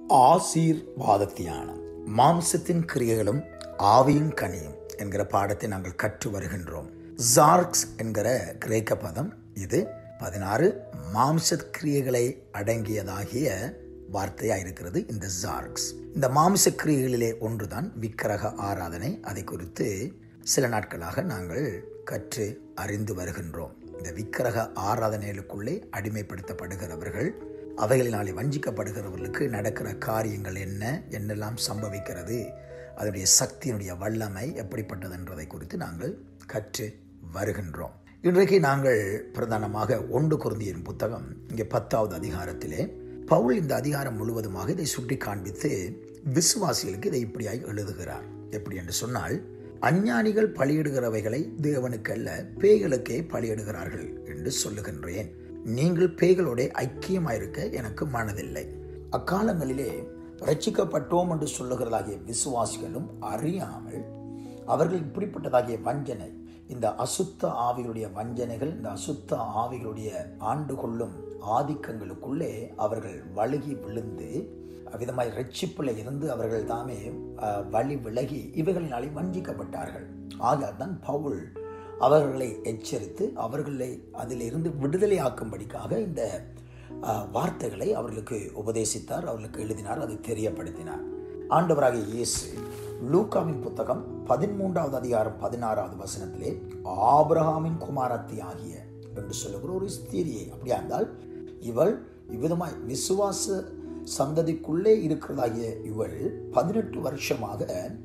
ஆசீர்வாத தியானம் மாம்சத்தின் கிரியைகளும் ஆவியின் கனியும் என்கிற பாடத்தை நாங்கள் கற்று வருகின்றோம் ஜார்க்ஸ் என்கிற கிரேக்க பதம் இது பதினாறு மாம்ச கிரியைகளை அடங்கியதாகிய வார்த்தையாக இருக்கிறது இந்த ஜார்க்ஸ் இந்த மாம்ச கிரியைகளிலே ஒன்றுதான் விக்கிரக ஆராதனை அதை குறித்து சில நாட்களாக நாங்கள் கற்று அறிந்து வருகின்றோம் இந்த விக்கிரக ஆராதனைகளுக்குள்ளே அடிமைப்படுத்தப்படுகிறவர்கள் அவைகளினாலே வஞ்சிக்கப்படுகிறவர்களுக்கு நடக்கிற காரியங்கள் என்ன என்னெல்லாம் சம்பவிக்கிறது அதனுடைய சக்தியினுடைய வல்லமை எப்படிப்பட்டது என்றதை குறித்து நாங்கள் கற்று வருகின்றோம் இன்றைக்கு நாங்கள் பிரதானமாக ஒன்று குருந்தியின் புத்தகம் இங்கே பத்தாவது அதிகாரத்திலே பவுல் இந்த அதிகாரம் முழுவதுமாக இதை சுட்டி காண்பித்து விசுவாசிகளுக்கு இதை இப்படியாய் எழுதுகிறார் எப்படி என்று சொன்னால் அஞ்ஞானிகள் பலியிடுகிறவைகளை தேவனுக்கல்ல பேய்களுக்கே பலியிடுகிறார்கள் என்று சொல்லுகின்றேன் நீங்கள் பேய்களோட ஐக்கியமாயிருக்க எனக்கு மனதில்லை அக்காலங்களிலே ரட்சிக்கப்பட்டோம் என்று சொல்லுகிறதாகிய விசுவாசிகளும் அறியாமல் அவர்கள் இப்படிப்பட்டதாகிய வஞ்சனை இந்த அசுத்த ஆவிகளுடைய வஞ்சனைகள் இந்த அசுத்த ஆவிகளுடைய ஆண்டு கொள்ளும் ஆதிக்கங்களுக்குள்ளே அவர்கள் வழுகி விழுந்து விதமாய் ரட்சிப்பில் இருந்து அவர்கள் தாமே வழி விலகி இவைகளினாலே வஞ்சிக்கப்பட்டார்கள் ஆகையால் தான் பவுல் அவர்களை எச்சரித்து அவர்களை அதிலிருந்து விடுதலை ஆக்கும்படிக்காக இந்த வார்த்தைகளை அவர்களுக்கு உபதேசித்தார் அவர்களுக்கு எழுதினார் அதை தெரியப்படுத்தினார் ஆண்டவராகிய இயேசு லூக்காவின் புத்தகம் பதிமூன்றாவது அதிகாரம் பதினாறாவது வசனத்திலே ஆபிரஹாமின் குமாரத்தி ஆகிய என்று சொல்லுகிற ஒரு ஸ்திரியை அப்படியா இருந்தால் இவள் இவ்விதமாய் விசுவாச சந்ததிக்குள்ளே இருக்கிறதாகிய இவள் பதினெட்டு வருஷமாக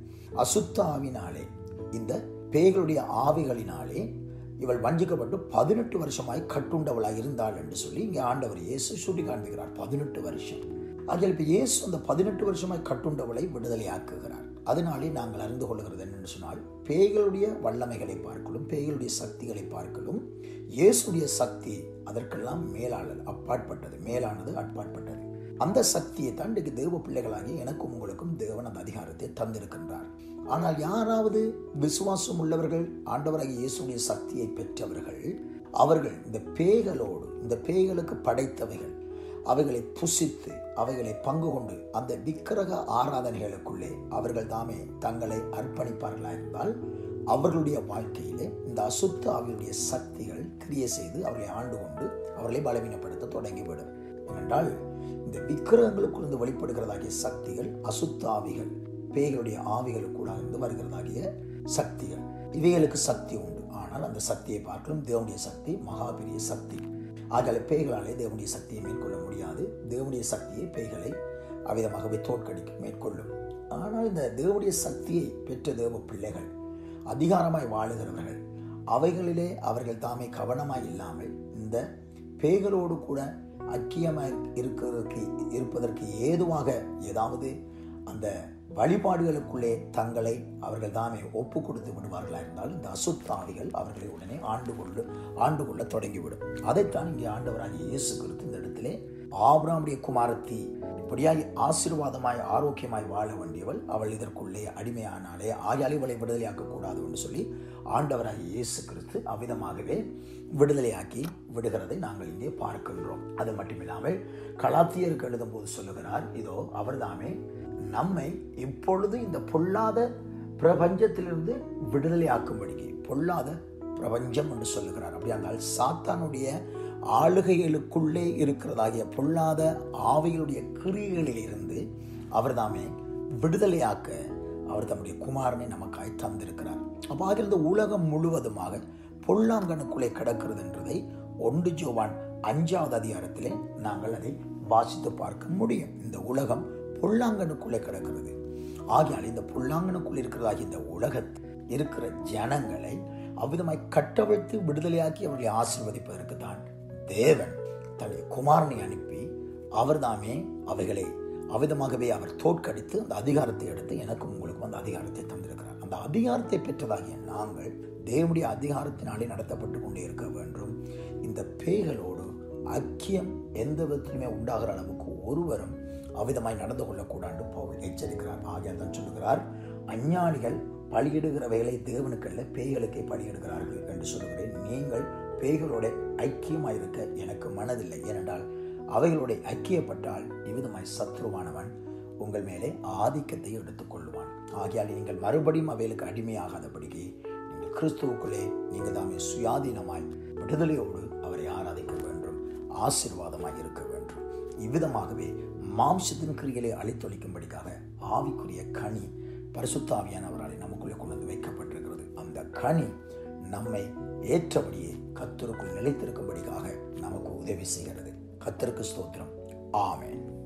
அசுத்த ஆவினாலே இந்த பேய்களுடைய ஆவிகளினாலே இவள் வஞ்சிக்கப்பட்டு பதினெட்டு வருஷமாய் கட்டுண்டவளாக இருந்தாள் என்று சொல்லி இங்கே ஆண்டவர் இயேசு சுட்டி காண்பிக்கிறார் பதினெட்டு வருஷம் அதில் இப்போ இயேசு அந்த பதினெட்டு வருஷமாய் கட்டுண்டவளை விடுதலையாக்குகிறார் அதனாலே நாங்கள் அறிந்து கொள்கிறது என்னென்னு சொன்னால் பேய்களுடைய வல்லமைகளை பார்க்கலும் பேய்களுடைய சக்திகளை பார்க்கலும் இயேசுடைய சக்தி அதற்கெல்லாம் மேலாளர் அப்பாற்பட்டது மேலானது அட்பாற்பட்டது அந்த சக்தியை தான் இன்றைக்கு தேவ பிள்ளைகளாகி எனக்கும் உங்களுக்கும் தேவன் அந்த அதிகாரத்தை தந்திருக்கின்றார் ஆனால் யாராவது விசுவாசம் உள்ளவர்கள் ஆண்டவராகிய இயேசுடைய சக்தியை பெற்றவர்கள் அவர்கள் இந்த பேய்களோடு இந்த பேய்களுக்கு படைத்தவைகள் அவைகளை புசித்து அவைகளை பங்கு கொண்டு அந்த விக்கிரக ஆராதனைகளுக்குள்ளே அவர்கள் தாமே தங்களை அர்ப்பணிப்பார்களா இருந்தால் அவர்களுடைய வாழ்க்கையிலே இந்த அசுத்த ஆவியுடைய சக்திகள் கிரியை செய்து அவர்களை ஆண்டு கொண்டு அவர்களை பலவீனப்படுத்த தொடங்கிவிடும் ஏனென்றால் இந்த விக்கிரகங்களுக்குள்ளிருந்து வெளிப்படுகிறதாகிய சக்திகள் அசுத்த ஆவிகள் பேய்களுடைய ஆவிகளுக்குள்ள இருந்து வருகிறதாகிய சக்திகள் இவைகளுக்கு சக்தி உண்டு ஆனால் அந்த சக்தியை பார்க்கலும் தேவனுடைய சக்தி மகாபெரிய சக்தி ஆகல பேய்களாலே தேவனுடைய சக்தியை மேற்கொள்ள முடியாது தேவனுடைய சக்தியை பேய்களை அவிதமாகவே தோற்கடிக்க மேற்கொள்ளும் ஆனால் இந்த தேவனுடைய சக்தியை பெற்ற தேவ பிள்ளைகள் அதிகாரமாய் வாழுகிறவர்கள் அவைகளிலே அவர்கள் தாமே கவனமாய் இல்லாமல் இந்த பேய்களோடு கூட ஐக்கியமாய் இருக்கிறதுக்கு இருப்பதற்கு ஏதுவாக ஏதாவது அந்த வழிபாடுகளுக்குள்ளே தங்களை அவர்கள் தாமே ஒப்பு கொடுத்து விடுவார்களா இருந்தால் இந்த அசுத்தாவிகள் அவர்களை உடனே ஆண்டு கொண்டு ஆண்டு கொள்ள தொடங்கிவிடும் அதைத்தான் இங்கே ஆண்டவராகிய இயேசு கிறிஸ்து இந்த இடத்திலே ஆபிராமுடைய குமாரத்தி இப்படியாய் ஆசீர்வாதமாய் ஆரோக்கியமாய் வாழ வேண்டியவள் அவள் இதற்குள்ளே அடிமையானாலே ஆயால் இவளை விடுதலையாக்க கூடாது என்று சொல்லி ஆண்டவராக இயேசு கிறிஸ்து அவ்விதமாகவே விடுதலையாக்கி விடுகிறதை நாங்கள் இங்கே பார்க்கின்றோம் அது மட்டுமில்லாமல் கலாத்தியருக்கு எழுதும் போது சொல்லுகிறார் இதோ அவர்தாமே நம்மை இப்பொழுது இந்த பொல்லாத பிரபஞ்சத்திலிருந்து விடுதலை ஆக்கும்படிக்கு பொல்லாத பிரபஞ்சம் என்று சொல்லுகிறார் அப்படி இருந்தால் சாத்தானுடைய ஆளுகைகளுக்குள்ளே இருக்கிறதாகிய பொல்லாத ஆவிகளுடைய கிரியைகளில் இருந்து அவர் தாமே விடுதலையாக்க அவர் தம்முடைய குமாரனை நமக்காய் தந்திருக்கிறார் அப்போ ஆகிறது உலகம் முழுவதுமாக பொல்லாங்கனுக்குள்ளே கிடக்கிறது என்றதை ஒன்று ஜோவான் அஞ்சாவது அதிகாரத்திலே நாங்கள் அதை வாசித்து பார்க்க முடியும் இந்த உலகம் பொல்லாங்கனுக்குள்ளே கிடக்கிறது ஆகையால் இந்த பொல்லாங்கனுக்குள் இருக்கிறதாகிய இந்த உலகத்தில் இருக்கிற ஜனங்களை அவ்விதமாய் கட்டவிழ்த்து விடுதலையாக்கி அவர்களை ஆசிர்வதிப்பதற்கு தான் தேவன் தன்னுடைய குமாரனை அனுப்பி அவர் தாமே அவைகளை அவ்விதமாகவே அவர் தோற்கடித்து அந்த அதிகாரத்தை எடுத்து எனக்கும் உங்களுக்கும் அந்த அதிகாரத்தை தந்திருக்கிறார் அந்த அதிகாரத்தை பெற்றதாகிய நாங்கள் தேவனுடைய அதிகாரத்தினாலே நடத்தப்பட்டு கொண்டே இருக்க வேண்டும் இந்த பேய்களோடு ஐக்கியம் எந்த விதத்திலுமே உண்டாகிற அளவுக்கு ஒருவரும் அவ்விதமாய் நடந்து கொள்ளக்கூடாது பவுல் எச்சரிக்கிறார் ஆகியால் தான் சொல்லுகிறார் அஞ்ஞானிகள் பலியிடுகிறவைகளை தேவனுக்கல்ல பேய்களுக்கே பலியிடுகிறார்கள் என்று சொல்லுகிறேன் நீங்கள் பேய்களோட ஐக்கியமாயிருக்க எனக்கு மனதில்லை ஏனென்றால் அவைகளோட ஐக்கியப்பட்டால் இவ்விதமாய் சத்ருவானவன் உங்கள் மேலே ஆதிக்கத்தை எடுத்துக்கொள்வான் ஆகையால் நீங்கள் மறுபடியும் அவைகளுக்கு அடிமையாகாதபடிக்கு நீங்கள் கிறிஸ்துவுக்குள்ளே நீங்கள் தாமே சுயாதீனமாய் விடுதலையோடு அவரை ஆராதிக்க வேண்டும் ஆசீர்வாதமாய் இருக்க வேண்டும் இவ்விதமாகவே மாம்சத்தின் கிரிகளை அழித்தொழிக்கும்படிக்காக ஆவிக்குரிய கனி பரிசுத்தாவியானவராலே நமக்குள்ளே கொண்டு வந்து வைக்கப்பட்டிருக்கிறது அந்த கனி நம்மை ஏற்றபடியே கத்தருக்குள் நிலைத்திருக்கும்படிக்காக நமக்கு உதவி செய்கிறது கத்தருக்கு ஸ்தோத்திரம் ஆமென்